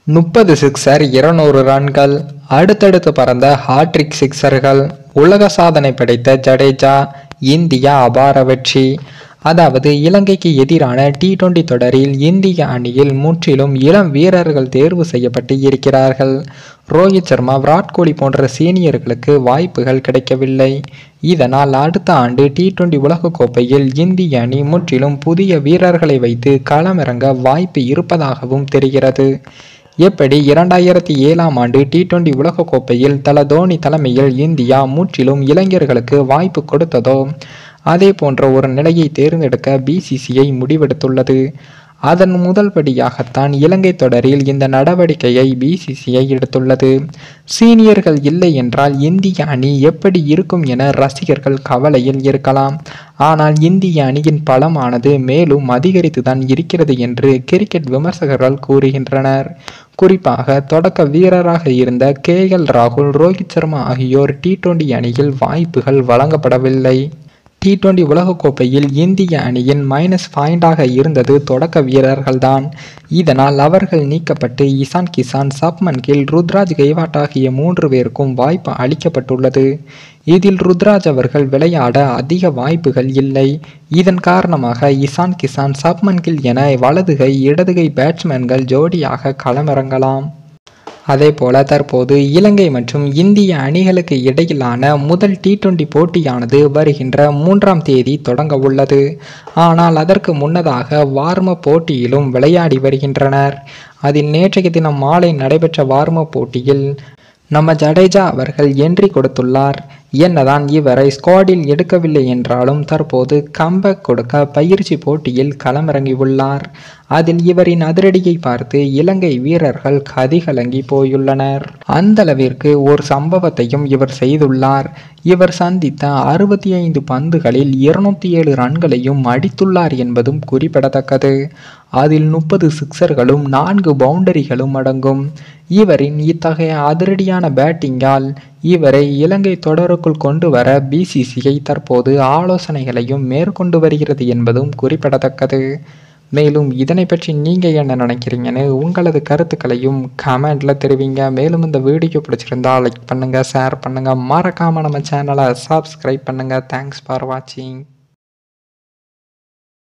முப்பது சிக்ஸர் இருநூறு ரன்கள் அடுத்தடுத்து பறந்த ஹாட்ரிக் சிக்ஸர்கள் உலக சாதனை படைத்த ஜடேஜா இந்தியா அபார வெற்றி அதாவது இலங்கைக்கு எதிரான டி டுவெண்டி தொடரில் இந்திய அணியில் முற்றிலும் இளம் வீரர்கள் தேர்வு செய்யப்பட்டு இருக்கிறார்கள் ரோஹித் சர்மா விராட் கோலி போன்ற சீனியர்களுக்கு வாய்ப்புகள் கிடைக்கவில்லை இதனால் அடுத்த ஆண்டு டி டுவெண்டி உலகக்கோப்பையில் இந்திய அணி முற்றிலும் புதிய வீரர்களை வைத்து களமிறங்க வாய்ப்பு இருப்பதாகவும் தெரிகிறது எப்படி இரண்டாயிரத்தி ஏழாம் ஆண்டு டி டுவெண்டி உலகக்கோப்பையில் தல தோனி தலைமையில் இந்தியா முற்றிலும் இளைஞர்களுக்கு வாய்ப்பு கொடுத்ததோ அதே போன்ற ஒரு நிலையை தேர்ந்தெடுக்க பிசிசிஐ முடிவெடுத்துள்ளது அதன் முதல் படியாகத்தான் இலங்கை தொடரில் இந்த நடவடிக்கையை பிசிசிஐ எடுத்துள்ளது சீனியர்கள் இல்லை என்றால் இந்திய அணி எப்படி இருக்கும் என ரசிகர்கள் கவலையில் இருக்கலாம் ஆனால் இந்திய அணியின் பலமானது மேலும் அதிகரித்துதான் இருக்கிறது என்று கிரிக்கெட் விமர்சகர்கள் கூறுகின்றனர் குறிப்பாக தொடக்க வீரராக இருந்த கே எல் ராகுல் ரோஹித் சர்மா ஆகியோர் டி டுவெண்டி அணியில் வாய்ப்புகள் வழங்கப்படவில்லை டி டுவெண்டி உலகக்கோப்பையில் இந்திய அணியின் மைனஸ் பாயிண்டாக இருந்தது தொடக்க வீரர்கள்தான் இதனால் அவர்கள் நீக்கப்பட்டு இசான் கிசான் சப்மன் கில் ருத்ராஜ் கெய்வாட் ஆகிய மூன்று பேருக்கும் வாய்ப்பு அளிக்கப்பட்டுள்ளது இதில் ருத்ராஜ் அவர்கள் விளையாட அதிக வாய்ப்புகள் இல்லை இதன் காரணமாக இசான் கிசான் சப்மன் கில் என வலதுகை இடதுகை பேட்ஸ்மேன்கள் ஜோடியாக களமிறங்கலாம் அதே போல தற்போது இலங்கை மற்றும் இந்திய அணிகளுக்கு இடையிலான முதல் டி டுவெண்டி போட்டியானது வருகின்ற மூன்றாம் தேதி தொடங்க உள்ளது ஆனால் அதற்கு முன்னதாக வார்ம போட்டியிலும் விளையாடி வருகின்றனர் அதில் நேற்றைய தினம் மாலை நடைபெற்ற வார்ம போட்டியில் நம்ம ஜடேஜா அவர்கள் என்ட்ரி கொடுத்துள்ளார் என்னதான் இவரை ஸ்குவாடில் எடுக்கவில்லை என்றாலும் தற்போது கம்பேக் கொடுக்க பயிற்சி போட்டியில் களமிறங்கியுள்ளார் அதில் இவரின் அதிரடியை பார்த்து இலங்கை வீரர்கள் கதிகலங்கி போயுள்ளனர் அந்த அளவிற்கு ஒரு சம்பவத்தையும் இவர் செய்துள்ளார் இவர் சந்தித்த அறுபத்தி ஐந்து பந்துகளில் இருநூத்தி ஏழு ரன்களையும் அடித்துள்ளார் என்பதும் குறிப்பிடத்தக்கது அதில் முப்பது சிக்சர்களும் நான்கு பவுண்டரிகளும் அடங்கும் இவரின் இத்தகைய அதிரடியான பேட்டிங்கால் இவரை இலங்கை தொடருக்குள் கொண்டு வர பிசிசிஐ தற்போது ஆலோசனைகளையும் மேற்கொண்டு வருகிறது என்பதும் குறிப்பிடத்தக்கது மேலும் இதனை பற்றி நீங்கள் என்ன நினைக்கிறீங்கன்னு உங்களது கருத்துக்களையும் கமெண்ட்டில் தெரிவிங்க மேலும் இந்த வீடியோ பிடிச்சிருந்தா லைக் பண்ணுங்கள் ஷேர் பண்ணுங்கள் மறக்காமல் நம்ம சேனலை சப்ஸ்கிரைப் பண்ணுங்கள் தேங்க்ஸ் ஃபார் வாட்சிங்